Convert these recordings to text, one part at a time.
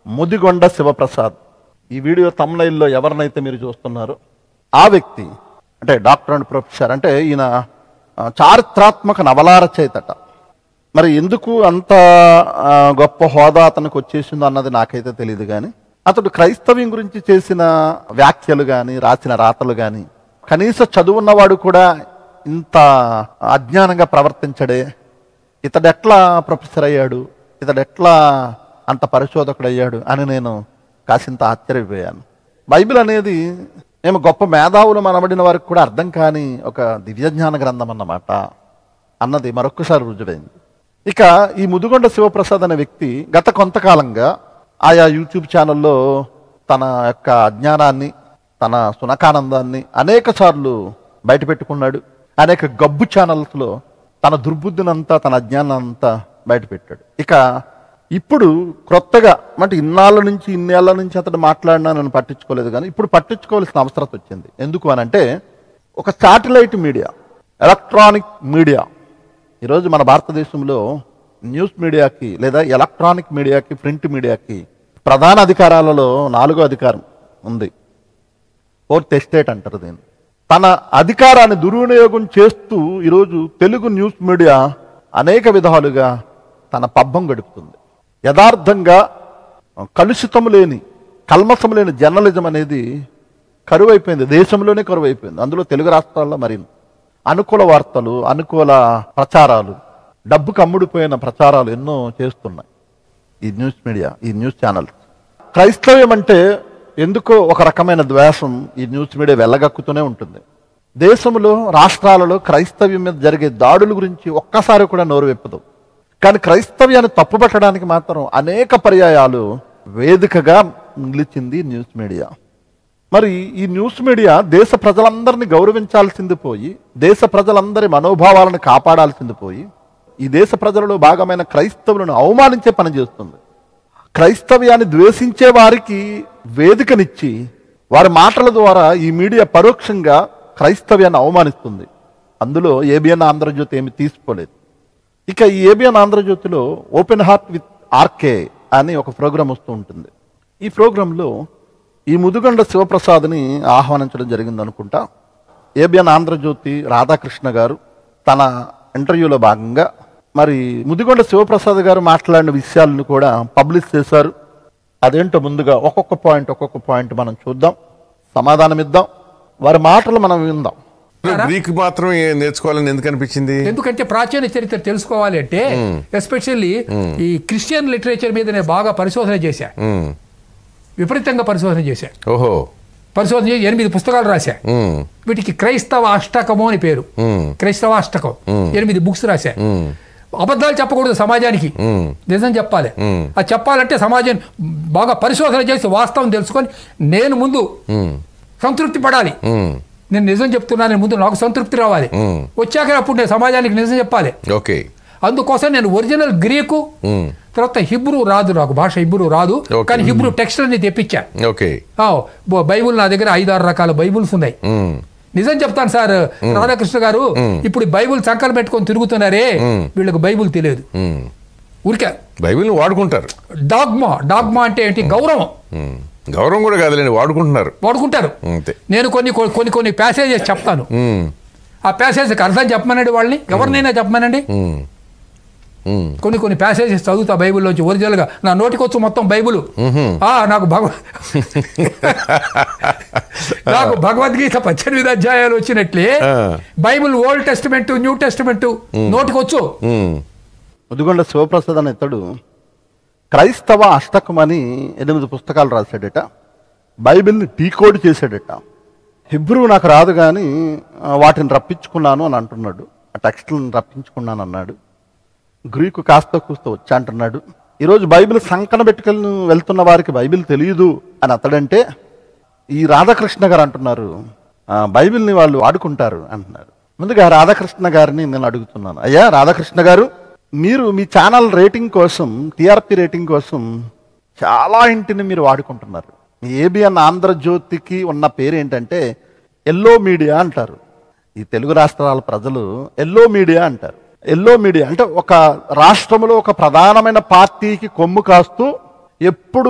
ముదిగొండ శివప్రసాద్ ఈ వీడియో తమ్నైల్లో ఎవరినైతే మీరు చూస్తున్నారో ఆ వ్యక్తి అంటే డాక్టర్ అండ్ ప్రొఫెసర్ అంటే ఈయన ఆ, చారిత్రాత్మక నవలా రచయితట మరి ఎందుకు అంత ఆ, గొప్ప హోదా అతనికి వచ్చేసిందో అన్నది నాకైతే తెలియదు కానీ అతడు క్రైస్తవ్యం గురించి చేసిన వ్యాఖ్యలు కానీ రాసిన రాతలు కానీ కనీస చదువున్నవాడు కూడా ఇంత అజ్ఞానంగా ప్రవర్తించడే ఇతడు ఎట్లా ప్రొఫెసర్ అయ్యాడు ఇతడు ఎట్లా అంత పరిశోధకుడు అయ్యాడు అని నేను కాసింత ఆశ్చర్యపోయాను బైబిల్ అనేది మేము గొప్ప మేధావులు మనబడిన వారికి కూడా అర్థం కాని ఒక దివ్యజ్ఞాన గ్రంథం అన్నమాట అన్నది మరొక్కసారి రుజువైంది ఇక ఈ ముదుగొండ శివప్రసాద్ అనే వ్యక్తి గత కొంతకాలంగా ఆయా యూట్యూబ్ ఛానల్లో తన యొక్క అజ్ఞానాన్ని తన సునకానందాన్ని అనేక సార్లు బయటపెట్టుకున్నాడు అనేక గబ్బు ఛానల్స్లో తన దుర్బుద్ధినంతా తన అజ్ఞానాన్నంతా బయటపెట్టాడు ఇక ఇప్పుడు క్రొత్తగా అంటే ఇన్నాళ్ళ నుంచి ఇన్నేళ్ల నుంచి అతడు మాట్లాడినా నేను పట్టించుకోలేదు కానీ ఇప్పుడు పట్టించుకోవాల్సిన అవసరం వచ్చింది ఎందుకు అనంటే ఒక శాటిలైట్ మీడియా ఎలక్ట్రానిక్ మీడియా ఈరోజు మన భారతదేశంలో న్యూస్ మీడియాకి లేదా ఎలక్ట్రానిక్ మీడియాకి ప్రింట్ మీడియాకి ప్రధాన అధికారాలలో నాలుగో అధికారం ఉంది ఫోర్త్ ఎస్టేట్ అంటారు దీన్ని తన అధికారాన్ని దుర్వినియోగం చేస్తూ ఈరోజు తెలుగు న్యూస్ మీడియా అనేక విధాలుగా తన పబ్బం గడుపుతుంది యథార్థంగా కలుషితం లేని కల్మసం లేని జర్నలిజం అనేది కరువైపోయింది దేశంలోనే కరువైపోయింది అందులో తెలుగు రాష్ట్రాల్లో మరి అనుకూల వార్తలు అనుకూల ప్రచారాలు డబ్బుకు అమ్ముడిపోయిన ప్రచారాలు ఎన్నో చేస్తున్నాయి ఈ న్యూస్ మీడియా ఈ న్యూస్ ఛానల్స్ క్రైస్తవ్యం అంటే ఎందుకో ఒక రకమైన ద్వేషం ఈ న్యూస్ మీడియా వెళ్ళగక్కుతూనే ఉంటుంది దేశంలో రాష్ట్రాలలో క్రైస్తవ్యం మీద జరిగే దాడుల గురించి ఒక్కసారి కూడా నోరు విప్పదు కానీ క్రైస్తవ్యాన్ని తప్పుపట్టడానికి మాత్రం అనేక పర్యాయాలు వేదికగా నిలిచింది న్యూస్ మీడియా మరి ఈ న్యూస్ మీడియా దేశ ప్రజలందరినీ గౌరవించాల్సింది పోయి దేశ ప్రజలందరి మనోభావాలను కాపాడాల్సింది పోయి ఈ దేశ ప్రజలలో భాగమైన క్రైస్తవులను అవమానించే పని చేస్తుంది క్రైస్తవ్యాన్ని ద్వేషించే వారికి వేదికనిచ్చి వారి మాటల ద్వారా ఈ మీడియా పరోక్షంగా క్రైస్తవ్యాన్ని అవమానిస్తుంది అందులో ఏబిఎన్ ఆంధ్రజ్యోతి ఏమి తీసుకోలేదు ఇక ఈ ఏబిఎన్ ఆంధ్రజ్యోతిలో ఓపెన్ హార్ట్ విత్ ఆర్కే అని ఒక ప్రోగ్రాం వస్తూ ఉంటుంది ఈ ప్రోగ్రాంలో ఈ ముదుగండ శివప్రసాద్ని ఆహ్వానించడం జరిగింది అనుకుంటా ఏబిఎన్ ఆంధ్రజ్యోతి రాధాకృష్ణ గారు తన ఇంటర్వ్యూలో భాగంగా మరి ముదిగొండ శివప్రసాద్ గారు మాట్లాడిన విషయాలను కూడా పబ్లిష్ చేశారు అదేంటో ముందుగా ఒక్కొక్క పాయింట్ ఒక్కొక్క పాయింట్ మనం చూద్దాం సమాధానం ఇద్దాం వారి మాటలు మనం విందాం గ్రీక్ మాత్రం ఏ- నేర్చుకోవాలని ఎందుకు అనిపించింది ఎందుకంటే ప్రాచీన చరిత్ర తెలుసుకోవాలి అంటే ఎస్పెషల్లీ ఈ క్రిస్టియన్ లిటరేచర్ మీద నేను బాగా పరిశోధన చేశా ఉమ్, విపరీతంగా పరిశోధన చేశా ఓహో పరిశోధన చేసి ఎనిమిది పుస్తకాలు రాశా ఉమ్, వీటికి క్రైస్తవ అష్టకము అని పేరు ఉమ్, క్రైస్తవ అష్టకం ఎనిమిది బుక్స్ రాశా ఉమ్, అబద్ధాలు చెప్పకూడదు సమాజానికి ఉమ్, నిజం చెప్పాలి మ్మ్. అది చెప్పాలంటే సమాజం బాగా పరిశోధన చేసి వాస్తవం తెలుసుకొని నేను ముందు ఉమ్, సంతృప్తి పడాలి ఉమ్, నేను నిజం చెప్తున్నాను నేను ముందు నాకు సంతృప్తి రావాలి మ్మ్. వచ్చాక అప్పుడు నేను సమాజానికి నిజం చెప్పాలి ఓకే అందుకోసం నేను ఒరిజినల్ గ్రీకు ఉమ్, తర్వాత హిబ్రూ రాదు నాకు భాష హిబ్రూ రాదు Okay. కానీ హిబ్రూ టెక్స్ట్ అని తెప్పించా ఓకే ఆ, బ- బైబుల్ నా దగ్గర ఐదు ఆరు రకాల బైబుల్స్ ఉన్నాయి ఉమ్, నిజం చెప్తాను సార్ రాధాకృష్ణ గారు ఇప్పుడు ఈ బైబుల్ సంకలు పెట్టుకొని తిరుగుతున్నారే వీళ్ళకి బైబుల్ తెలియదు ఉమ్. ఊరికే బైబిల్ని వాడుకుంటారు డాగ్మా డాగ్మా అంటే ఏంటి గౌరవం ఉమ్, గౌరవం కూడా కాదులేండి వాడుకుంటున్నారు వాడుకుంటారు అంతే నేను కొన్ని కొన్ని- కొన్ని కొన్ని ప్యాసేజెస్ చెప్తాను ఉమ్, ఆ ప్యాసేజ్కి అర్థం చెప్పమనండి వాళ్ళని ఎవరినైనా చెప్పమనండి ఉమ్, ఉమ్, కొన్ని కొన్ని ప్యాసేజెస్ చదువుతా బైబిల్లోంచి ఒరిజినల్గా నా నోటికొచ్చు మొత్తం బైబుల్ ఆ నాకు భగవ నాకు భగవద్గీత పద్దెనిమిది అధ్యాయాలు వచ్చినట్లే ఆ. Bible old testament new testament నోటికొచ్చు ఉమ్, ముదిగొండ శివప్రసాద్ అనే ఇతడు క్రైస్తవ అష్టకం అని ఎనిమిది పుస్తకాలు రాశాడట బైబిల్ని డీకోడ్ చేశాడట హిబ్రూ నాకు రాదు కానీ ఆ, వాటిని రప్పించుకున్నాను అని అంటున్నాడు ఆ టెక్స్ట్లను రప్పించుకున్నాను అన్నాడు గ్రీకు కాస్త కూస్త వచ్చి అంటున్నాడు ఈరోజు బైబిల్ సంకన పెట్టుకెళ్ళి వెళ్తున్న వారికి బైబిల్ తెలియదు అని అతడంటే ఈ రాధాకృష్ణ గారు అంటున్నారు "ఆ, బైబిల్ని వాళ్ళు వాడుకుంటారు అంటున్నారు ముందుగా రాధాకృష్ణ గారిని నేను అడుగుతున్నాను అయ్యా రాధాకృష్ణ గారు మీరు మీ ఛానల్ రేటింగ్ కోసం టిఆర్పి రేటింగ్ కోసం చాలా ఇంటిని మీరు వాడుకుంటున్నారు మీ ఏబిఎన్ ఆంధ్రజ్యోతికి ఉన్న పేరు ఏంటంటే ఎల్లో మీడియా అంటారు ఈ తెలుగు రాష్ట్రాల ప్రజలు ఎల్లో మీడియా అంటారు ఎల్లో మీడియా అంటే ఒక రాష్ట్రంలో ఒక ప్రధానమైన పార్టీకి కొమ్ము కాస్తూ ఎప్పుడు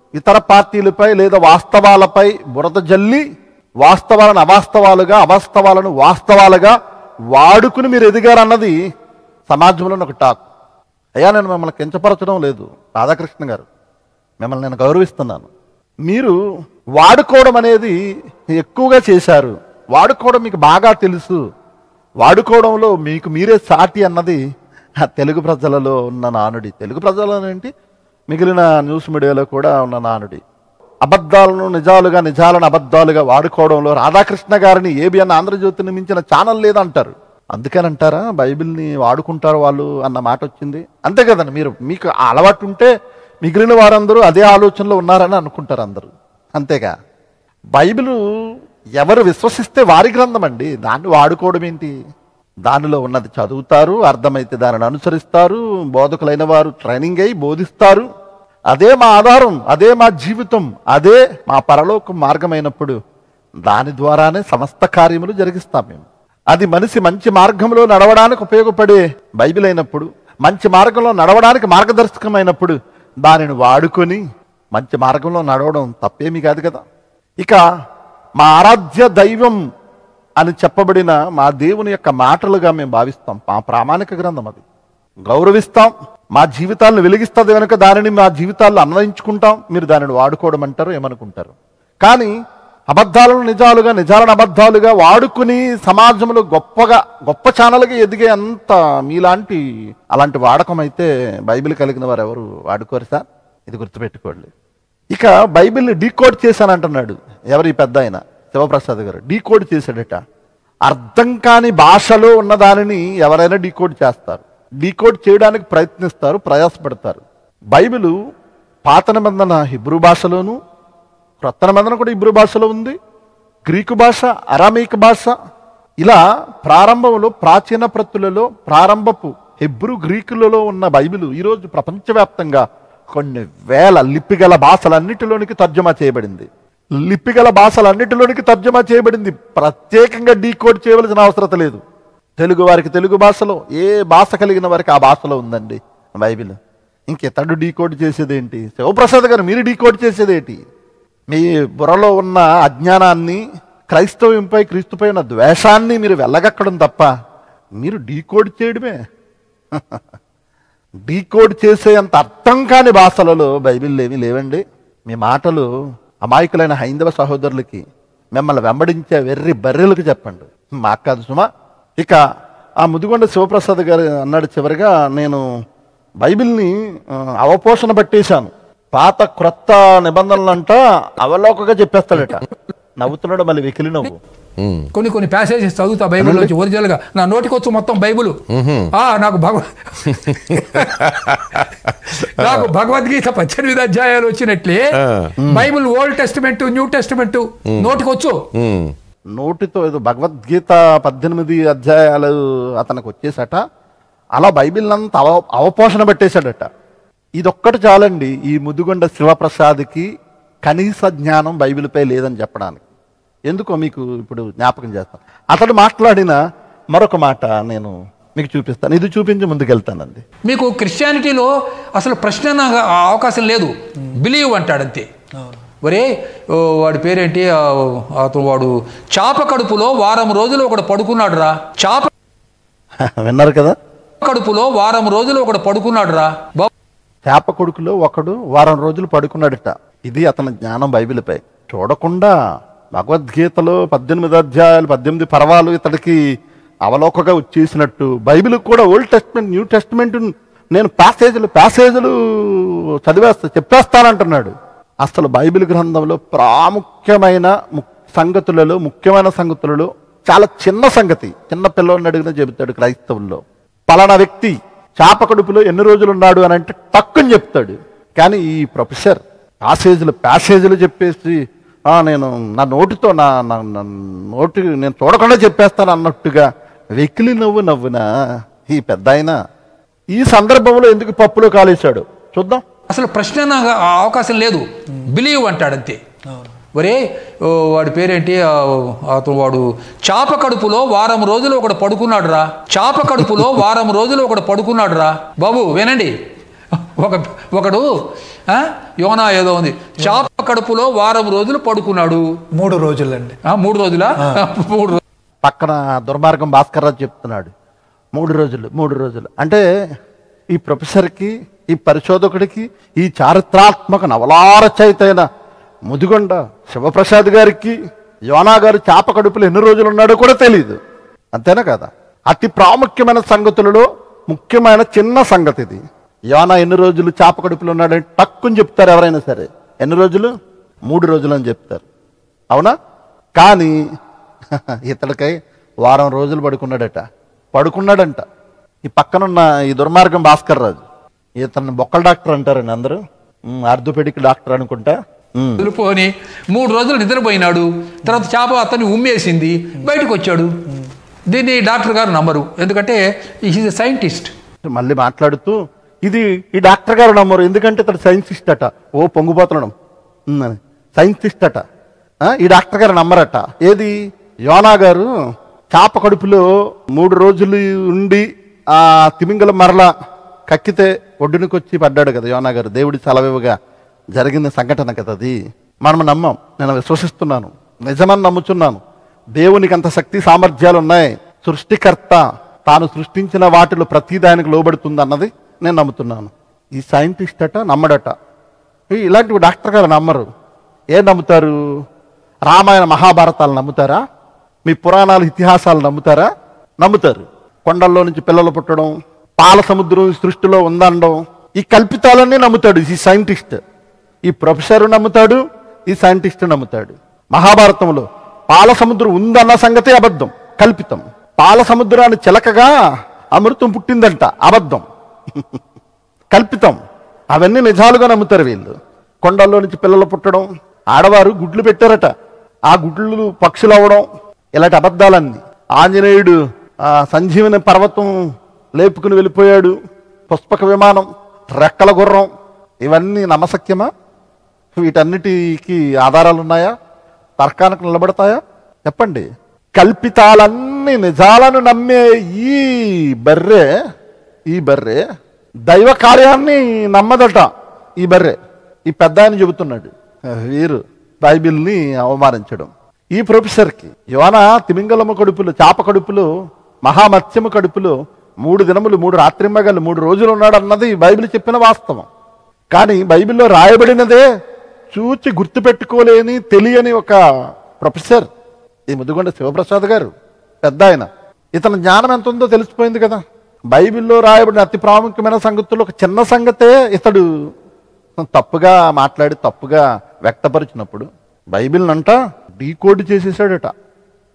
ఇతర పార్టీలపై లేదా వాస్తవాలపై బురద జల్లి వాస్తవాలను అవాస్తవాలుగా అవాస్తవాలను వాస్తవాలుగా వాడుకుని మీరు ఎదిగారన్నది సమాజంలో ఒక టాక్ అయ్యా నేను మిమ్మల్ని కించపరచడం లేదు రాధాకృష్ణ గారు మిమ్మల్ని నేను గౌరవిస్తున్నాను మీరు వాడుకోవడం అనేది ఎక్కువగా చేశారు వాడుకోవడం మీకు బాగా తెలుసు వాడుకోవడంలో మీకు మీరే సాటి అన్నది ఆ తెలుగు ప్రజలలో ఉన్న నానుడి తెలుగు ప్రజలలో ఏంటి మిగిలిన న్యూస్ మీడియాలో కూడా ఉన్న నానుడి అబద్ధాలను నిజాలుగా నిజాలను అబద్ధాలుగా వాడుకోవడంలో రాధాకృష్ణ గారిని ఏబిఎన్ ఆంధ్రజ్యోతిని మించిన ఛానల్ లేదంటారు అందుకనంటారా బైబిల్ని వాడుకుంటారు వాళ్ళు అన్న మాట వచ్చింది అంతే కదండి మీరు మీకు ఆ అలవాటు ఉంటే మిగిలిన వారందరూ అదే ఆలోచనలో ఉన్నారని అనుకుంటారు అందరూ అంతేగా బైబిల్ ఎవరు విశ్వసిస్తే వారి గ్రంథం అండి దాన్ని వాడుకోవడం ఏంటి దానిలో ఉన్నది చదువుతారు అర్థమైతే దానిని అనుసరిస్తారు బోధకులైన వారు ట్రైనింగ్ అయి బోధిస్తారు అదే మా ఆధారం అదే మా జీవితం అదే మా పరలోక మార్గమైనప్పుడు దాని ద్వారానే సమస్త కార్యములు జరిగిస్తాం మేము అది మనిషి మంచి మార్గంలో నడవడానికి ఉపయోగపడే బైబిల్ అయినప్పుడు మంచి మార్గంలో నడవడానికి మార్గదర్శకమైనప్పుడు దానిని వాడుకొని మంచి మార్గంలో నడవడం తప్పేమీ కాదు కదా ఇక మా ఆరాధ్య దైవం అని చెప్పబడిన మా దేవుని యొక్క మాటలుగా మేము భావిస్తాం మా ప్రామాణిక గ్రంథం అది గౌరవిస్తాం మా జీవితాలను వెలిగిస్తుంది కనుక దానిని మా జీవితాల్లో అన్వయించుకుంటాం మీరు దానిని వాడుకోవడం అంటారు ఏమనుకుంటారు కానీ అబద్ధాలను నిజాలుగా నిజాలను అబద్ధాలుగా వాడుకుని సమాజంలో గొప్పగా గొప్ప ఛానల్గా ఎదిగే అంత మీలాంటి అలాంటి వాడకం అయితే బైబిల్ కలిగిన వారు ఎవరు వాడుకోరు సార్ ఇది గుర్తుపెట్టుకోండి ఇక బైబిల్ని డీకోడ్ చేశానంటున్నాడు ఎవరి పెద్ద ఆయన శివప్రసాద్ గారు డీకోడ్ చేశాడట అర్థం కాని భాషలో ఉన్న దానిని ఎవరైనా డీకోడ్ చేస్తారు డీకోడ్ చేయడానికి ప్రయత్నిస్తారు ప్రయాసపడతారు బైబిలు పాత నిబంధన హిబ్రూ భాషలోను క్రొత్త నిబంధన కూడా హిబ్రూ భాషలో ఉంది గ్రీకు భాష అరామీక భాష ఇలా ప్రారంభంలో ప్రాచీన ప్రతులలో ప్రారంభపు హెబ్రూ గ్రీకులలో ఉన్న బైబిల్ ఈరోజు ప్రపంచవ్యాప్తంగా కొన్ని వేల లిపిగల భాషలన్నిటిలోనికి తర్జుమా చేయబడింది లిపిగల భాషలన్నిటిలోనికి తర్జుమా చేయబడింది ప్రత్యేకంగా డీకోడ్ చేయవలసిన అవసరం లేదు తెలుగు వారికి తెలుగు భాషలో ఏ భాష కలిగిన వారికి ఆ భాషలో ఉందండి బైబిల్ ఇంకెతడు డీకోడ్ చేసేది ఏంటి శివప్రసాద్ గారు మీరు డీకోడ్ చేసేది ఏంటి మీ బుర్రలో ఉన్న అజ్ఞానాన్ని క్రైస్తవ్యంపై క్రీస్తుపై ఉన్న ద్వేషాన్ని మీరు వెళ్ళగక్కడం తప్ప మీరు డీకోడ్ చేయడమే డీకోడ్ చేసే అంత అర్థం కాని భాషలలో బైబిల్ ఏమీ లేవండి మీ మాటలు అమాయకులైన హైందవ సహోదరులకి మిమ్మల్ని వెంబడించే వెర్రి బర్రెలకు చెప్పండి మాకు కాదు సుమా ఇక ఆ ముదిగొండ శివప్రసాద్ గారు అన్నాడు చివరిగా నేను బైబిల్ని ఆ, అవపోషణ పట్టేశాను పాత క్రొత్త నిబంధనలంట అవలోకగా చెప్పేస్తాడట నవ్వుతున్నాడు మళ్ళీ వెకిలి నవ్వు ఉమ్. కొన్ని కొన్ని ప్యాసేజెస్ చదువుతా బైబిల్ నుంచి ఒరిజినల్ గా నా నోటికొచ్చు మొత్తం బైబుల్ ఆ నాకు భగవ నాకు భగవద్గీత పద్దెనిమిది అధ్యాయాలు వచ్చినట్లే Bible old testament new testament నోటికొచ్చు ఉమ్. నోటితో ఏదో భగవద్గీత పద్దెనిమిది అధ్యాయాలు అతనికి వచ్చేసట అలా బైబిల్ అంతా అవ అవపోషణ పెట్టేశాడట ఇదొక్కటి చాలండి ఈ ముదుగొండ శివప్రసాద్కి కనీస జ్ఞానం బైబిల్పై లేదని చెప్పడానికి ఎందుకో మీకు ఇప్పుడు జ్ఞాపకం చేస్తాను అతడు మాట్లాడిన మరొక మాట నేను మీకు చూపిస్తాను ఇది చూపించి ముందుకెళ్తానండి మీకు క్రిస్టియానిటీలో అసలు ప్రశ్న నాకు ఆ అవకాశం లేదు బిలీవ్ అంటాడు అంతే ఒరే ఓ, వాడి పేరేంటి ఆ, అతను వాడు చాప కడుపులో వారం రోజులు ఒకడు పడుకున్నాడు రా చాప విన్నారు కదా కడుపులో వారం రోజులు ఒకడు పడుకున్నాడు రా చేప కొడుకులో ఒకడు వారం రోజులు పడుకున్నాడట ఇది అతని జ్ఞానం బైబిల్పై చూడకుండా భగవద్గీతలో పద్దెనిమిది అధ్యాయాలు పద్దెనిమిది పర్వాలు ఇతడికి అవలోకగా వచ్చేసినట్టు బైబిల్ కూడా ఓల్డ్ టెస్ట్మెంట్ న్యూ టెస్ట్మెంట్ నేను ప్యాసేజీలు ప్యాసేజీలు చదివేస్తా చెప్పేస్తానంటున్నాడు అసలు బైబిల్ గ్రంథంలో ప్రాముఖ్యమైన ము- సంగతులలో ముఖ్యమైన సంగతులలో చాలా చిన్న సంగతి చిన్న పిల్లవాడిని అడిగిన చెబుతాడు క్రైస్తవుల్లో పలానా వ్యక్తి చాప కడుపులో ఎన్ని రోజులు ఉన్నాడు అని అంటే టక్కుని చెప్తాడు కానీ ఈ ప్రొఫెసర్ ప్యాసేజీలు ప్యాసేజీలు చెప్పేసి "ఆ, నేను నా నోటితో నా నా నా నోటి నేను చూడకుండా చెప్పేస్తాను అన్నట్టుగా వెకిలి నవ్వు నవ్వునా ఈ పెద్ద ఆయన ఈ సందర్భంలో ఎందుకు పప్పులో కాలేశాడు చూద్దాం అసలు ప్రశ్న నాకు ఆ అవకాశం లేదు బిలీవ్ అంటాడు అంతే ఒరే ఓ, వాడి పేరేంటి ఆ, అతను వాడు చాప కడుపులో వారం రోజులు ఒకడు పడుకున్నాడు రా చాప కడుపులో వారం రోజులు ఒకడు పడుకున్నాడు రా బాబు వినండి ఒక ఒకడు ఆ, యోనా ఏదో ఉంది చాప కడుపులో వారం రోజులు పడుకున్నాడు మూడు రోజులండి ఆ, మూడు రోజులా మూడు రోజులు పక్కన దుర్మార్గం భాస్కర్ రాజు చెప్తున్నాడు మూడు రోజులు మూడు రోజులు అంటే ఈ ప్రొఫెసర్కి ఈ పరిశోధకుడికి ఈ చారిత్రాత్మక నవలారచయిత అయిన ముదిగొండ శివప్రసాద్ గారికి యోనా గారు చేప కడుపులో ఎన్ని రోజులు ఉన్నాడో కూడా తెలియదు అంతేనా కదా అతి ప్రాముఖ్యమైన సంగతులలో ముఖ్యమైన చిన్న సంగతి ఇది యోనా ఎన్ని రోజులు చేప కడుపులో ఉన్నాడని టక్కుని చెప్తారు ఎవరైనా సరే ఎన్ని రోజులు మూడు రోజులు అని చెప్తారు అవునా కానీ ఇతడికై వారం రోజులు పడుకున్నాడట పడుకున్నాడంట ఈ పక్కనున్న ఈ దుర్మార్గం భాస్కర్ రాజు ఇతను బొక్కల డాక్టర్ అంటారండి అందరూ ఉమ్, ఆర్థోపెడిక్ డాక్టర్ అనుకుంటా ఉమ్. రోజులు పోని మూడు రోజులు నిద్రపోయినాడు తర్వాత చేప అతన్ని ఉమ్మేసింది బయటకు వచ్చాడు దీన్ని డాక్టర్ గారు నమ్మరు ఎందుకంటే ఈజ్ ఎ సైంటిస్ట్ మళ్ళీ మాట్లాడుతూ ఇది ఈ డాక్టర్ గారు నమ్మరు ఎందుకంటే ఇతడు సైన్సిస్ట్ అట ఓ పొంగిపోతున్నాడు ఉమ్ అని. సైన్సిస్ట్ అట ఆ, ఈ డాక్టర్ గారు నమ్మరట ఏది యోనా గారు చాప కడుపులో మూడు రోజులు ఉండి ఆ తిమింగల మరల కక్కితే ఒడ్డునికొచ్చి పడ్డాడు కదా యోనా గారు దేవుడి సెలవివ్వగా జరిగిన సంఘటన కదా అది మనం నమ్మం నేను విశ్వసిస్తున్నాను నిజమని నమ్ముచున్నాను దేవునికి అంత శక్తి సామర్థ్యాలు ఉన్నాయి సృష్టికర్త తాను సృష్టించిన వాటిలో ప్రతి దానికి లోబడుతుంది అన్నది నేను నమ్ముతున్నాను ఈ సైంటిస్ట్ అట నమ్మడట ఈ ఇలాంటివి డాక్టర్ గారు నమ్మరు ఏం నమ్ముతారు రామాయణ మహాభారతాలు నమ్ముతారా మీ పురాణాలు ఇతిహాసాలు నమ్ముతారా నమ్ముతారు కొండల్లో నుంచి పిల్లలు పుట్టడం పాల సముద్రం ఈ సృష్టిలో ఉందనడం ఈ కల్పితాలన్నీ నమ్ముతాడు ఈ సైంటిస్ట్ ఈ ప్రొఫెసర్ నమ్ముతాడు ఈ సైంటిస్ట్ నమ్ముతాడు మహాభారతంలో పాల సముద్రం ఉందన్న సంగతి అబద్ధం కల్పితం పాల సముద్రాన్ని చిలకగా అమృతం పుట్టిందంట అబద్ధం కల్పితం అవన్నీ నిజాలుగా నమ్ముతారు వీళ్ళు కొండల్లో నుంచి పిల్లలు పుట్టడం ఆడవారు గుడ్లు పెట్టారట ఆ గుడ్లు పక్షులు అవ్వడం ఇలాంటి అబద్ధాలన్నీ ఆంజనేయుడు ఆ సంజీవని పర్వతం లేపుకుని వెళ్ళిపోయాడు పుష్పక విమానం రెక్కల గుర్రం ఇవన్నీ నమ్మసక్యమా వీటన్నిటికి ఆధారాలు ఉన్నాయా తర్కానికి నిలబడతాయా చెప్పండి కల్పితాలన్నీ నిజాలను నమ్మే ఈ బర్రె ఈ బర్రె దైవ కార్యాన్ని నమ్మదట ఈ బర్రె ఈ పెద్ద ఆయన చెబుతున్నాడు వీరు బైబిల్ని అవమానించడం ఈ ప్రొఫెసర్కి యోన తిమింగలమ్మ కడుపులు చాప కడుపులు మహామత్స్యమ కడుపులు మూడు దినములు మూడు రాత్రింబగలు మూడు రోజులు ఉన్నాడు అన్నది బైబిల్ చెప్పిన వాస్తవం కానీ బైబిల్లో రాయబడినదే చూచి గుర్తుపెట్టుకోలేని తెలియని ఒక ప్రొఫెసర్ ఈ ముద్దుగొండ శివప్రసాద్ గారు పెద్ద ఆయన ఇతని జ్ఞానం ఎంత ఉందో తెలిసిపోయింది కదా బైబిల్లో రాయబడిన అతి ప్రాముఖ్యమైన సంగతుల్లో ఒక చిన్న సంగతే ఇతడు తప్పుగా మాట్లాడి తప్పుగా వ్యక్తపరిచినప్పుడు బైబిల్నంట డీకోడ్ చేసేసాడట